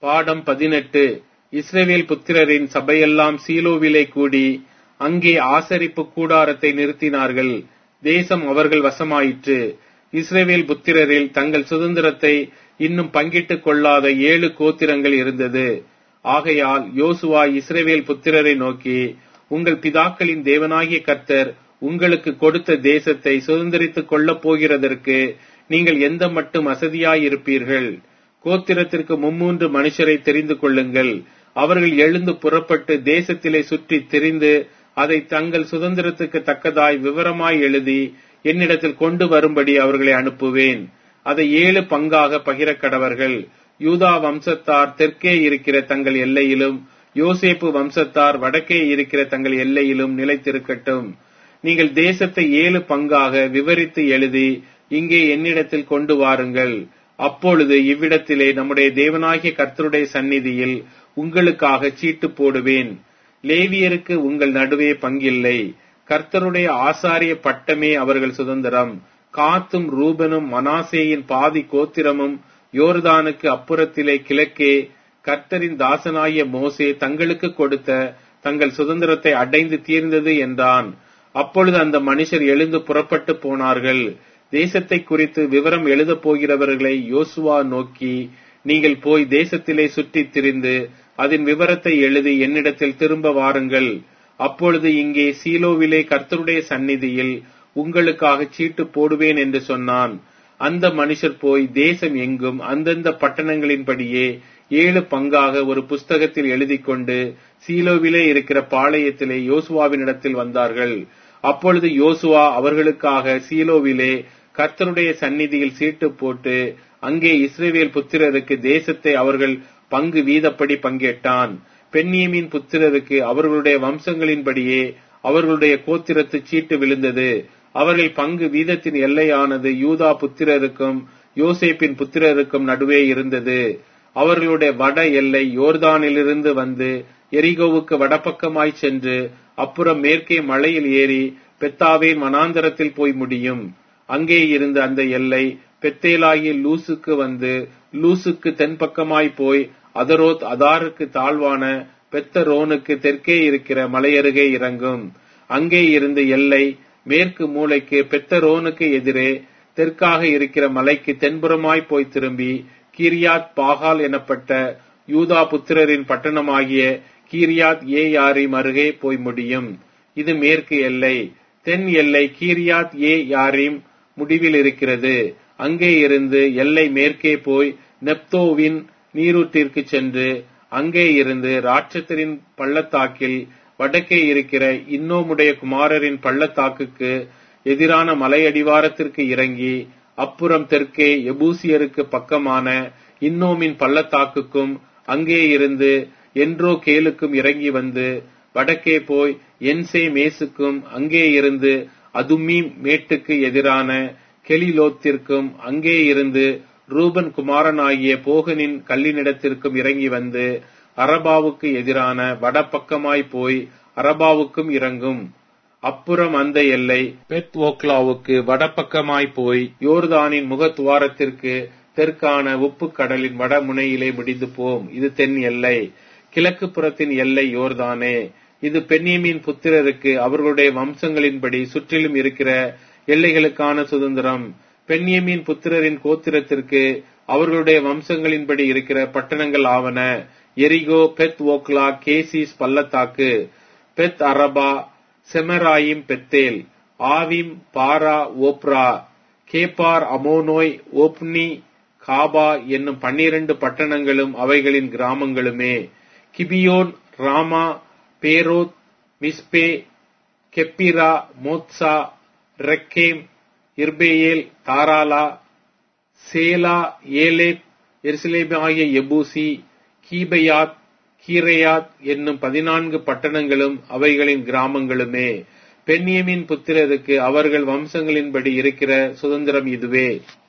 பாடம் பதினெட்டு இஸ்ரவேல் புத்திரரின் சபையெல்லாம் சீலோவிலே கூடி அங்கே ஆசரிப்பு கூடாரத்தை நிறுத்தினார்கள் தேசம் அவர்கள் வசமாயிற்று இஸ்ரவேல் புத்திரரில் தங்கள் சுதந்திரத்தை இன்னும் பங்கிட்டுக் கொள்ளாத ஏழு கோத்திரங்கள் இருந்தது ஆகையால் யோசுவா இஸ்ரவேல் புத்திரரை நோக்கி உங்கள் பிதாக்களின் தேவனாகிய கர்த்தர் உங்களுக்கு கொடுத்த தேசத்தை சுதந்திரித்துக் கொள்ளப் போகிறதற்கு நீங்கள் எந்த மட்டும் அசதியாயிருப்பீர்கள் கோத்திரத்திற்கு மும்மூன்று மனுஷரை தெரிந்து கொள்ளுங்கள் அவர்கள் எழுந்து புறப்பட்டு தேசத்திலே சுற்றி திரிந்து அதை தங்கள் சுதந்திரத்துக்கு தக்கதாய் விவரமாய் எழுதி என்னிடத்தில் கொண்டு வரும்படி அவர்களை அனுப்புவேன் அதை ஏழு பங்காக பகிர கடவர்கள் யூதா வம்சத்தார் தெற்கே இருக்கிற தங்கள் எல்லையிலும் யோசேப்பு வம்சத்தார் வடக்கே இருக்கிற தங்கள் எல்லையிலும் நிலைத்திருக்கட்டும் நீங்கள் தேசத்தை ஏழு பங்காக விவரித்து எழுதி இங்கே என்னிடத்தில் கொண்டு வாருங்கள் அப்பொழுது இவ்விடத்திலே நம்முடைய தேவனாகிய கர்த்தருடைய சந்நிதியில் உங்களுக்காக சீட்டு போடுவேன் லேவியருக்கு உங்கள் நடுவே பங்கில்லை கர்த்தருடைய ஆசாரிய பட்டமே அவர்கள் சுதந்திரம் காத்தும் ரூபனும் மனாசேயின் பாதி கோத்திரமும் யோர்தானுக்கு அப்புறத்திலே கிழக்கே கர்த்தரின் தாசனாகிய மோசே தங்களுக்கு கொடுத்த தங்கள் சுதந்திரத்தை அடைந்து தீர்ந்தது என்றான் அப்பொழுது அந்த மனுஷர் எழுந்து புறப்பட்டு போனார்கள் தேசத்தை குறித்து விவரம் எழுதப் போகிறவர்களை யோசுவா நோக்கி நீங்கள் போய் தேசத்திலே சுற்றித் திரிந்து அதன் விவரத்தை எழுதி என்னிடத்தில் திரும்ப வாருங்கள் அப்பொழுது இங்கே சீலோவிலே கர்த்தருடைய சந்நிதியில் உங்களுக்காக சீட்டு போடுவேன் என்று சொன்னான் அந்த மனுஷர் போய் தேசம் எங்கும் அந்தந்த பட்டணங்களின்படியே ஏழு பங்காக ஒரு புஸ்தகத்தில் எழுதி கொண்டு சீலோவிலே இருக்கிற பாளையத்திலே யோசுவாவினிடத்தில் வந்தார்கள் அப்பொழுது யோசுவா அவர்களுக்காக சீலோவிலே கர்த்தருடைய சந்நிதியில் சீட்டு போட்டு அங்கே இஸ்ரேவேல் புத்திரருக்கு தேசத்தை அவர்கள் பங்கு வீதப்படி பங்கேட்டான் பெண்ணியமின் புத்திரருக்கு அவர்களுடைய வம்சங்களின்படியே அவர்களுடைய கோத்திரத்து சீட்டு விழுந்தது அவர்கள் பங்கு வீதத்தின் எல்லையானது யூதா புத்திரருக்கும் யோசேப்பின் புத்திரருக்கும் நடுவே இருந்தது அவர்களுடைய வட எல்லை யோர்தானிலிருந்து வந்து எரிகோவுக்கு வடபக்கமாய் சென்று அப்புறம் மேற்கே மலையில் ஏறி பெத்தாவேன் வனாந்தரத்தில் போய் முடியும் அங்கே இருந்து அந்த எல்லை பெத்தேலாகிய லூசுக்கு வந்து லூசுக்கு தென்பக்கமாய் போய் அதரோத் அதாருக்கு தாழ்வான பெத்தரோனுக்கு தெற்கே இருக்கிற மலையருகே இறங்கும் அங்கே இருந்து எல்லை மேற்கு மூலைக்கு பெத்தரோனுக்கு எதிரே தெற்காக இருக்கிற மலைக்கு தென்புறமாய் போய் திரும்பி கீரியாத் பாகால் எனப்பட்ட யூதா புத்திரரின் பட்டணமாகிய கீரியாத் ஏ யாரிம் அருகே போய் முடியும் இது மேற்கு எல்லை தென் எல்லை கீரியாத் ஏ யாரிம் முடிவில் இருக்கிறது அங்கே இருந்து எல்லை மேற்கே போய் நெப்தோவின் நீரூற்றிற்கு சென்று அங்கே இருந்து ராட்சத்தரின் பள்ளத்தாக்கில் வடக்கே இருக்கிற இன்னோமுடைய குமாரரின் பள்ளத்தாக்குக்கு எதிரான மலையடிவாரத்திற்கு இறங்கி அப்புறம் தெற்கே எபூசியருக்கு பக்கமான இன்னோமின் பள்ளத்தாக்குக்கும் அங்கே இருந்து என்றோ கேலுக்கும் இறங்கி வந்து வடக்கே போய் என்சே மேசுக்கும் அங்கே இருந்து அதுமீ மேட்டுக்கு எதிரான கெலிலோத்திற்கும் அங்கே இருந்து ரூபன் குமாரனாகிய போகனின் கல்லினிடத்திற்கும் இறங்கி வந்து அரபாவுக்கு எதிரான வடபக்கமாய் போய் அரபாவுக்கும் இறங்கும் அப்புறம் அந்த எல்லை பெத் ஓக்லாவுக்கு வடபக்கமாய் போய் யோர்தானின் முகத்துவாரத்திற்கு தெற்கான உப்பு கடலின் வடமுனையிலே முடிந்து போம் இது தென் எல்லை கிழக்கு புறத்தின் எல்லை யோர்தானே இது பெண்ணியமின் புத்திரருக்கு அவர்களுடைய வம்சங்களின்படி சுற்றிலும் இருக்கிற எல்லைகளுக்கான சுதந்திரம் பெண்ணியமின் புத்திரரின் கோத்திரத்திற்கு அவர்களுடைய வம்சங்களின்படி இருக்கிற பட்டணங்கள் ஆவன எரிகோ பெத் ஓக்லா கேசிஸ் பள்ளத்தாக்கு பெத் அரபா செமராயிம் பெத்தேல் ஆவிம் பாரா ஓப்ரா கேபார் அமோனோய் ஓப்னி காபா என்னும் பன்னிரண்டு பட்டணங்களும் அவைகளின் கிராமங்களுமே கிபியோன் ராமா பேரோத் மிஸ்பே கெப்பிரா மோத்சா ரெக்கேம் இர்பேயேல் தாராலா சேலா ஏலேத் எருசலேம் ஆகிய எபூசி கீபயாத் கீரையாத் என்னும் பதினான்கு பட்டணங்களும் அவைகளின் கிராமங்களுமே பெண்ணியமின் புத்திரருக்கு அவர்கள் வம்சங்களின்படி இருக்கிற சுதந்திரம் இதுவே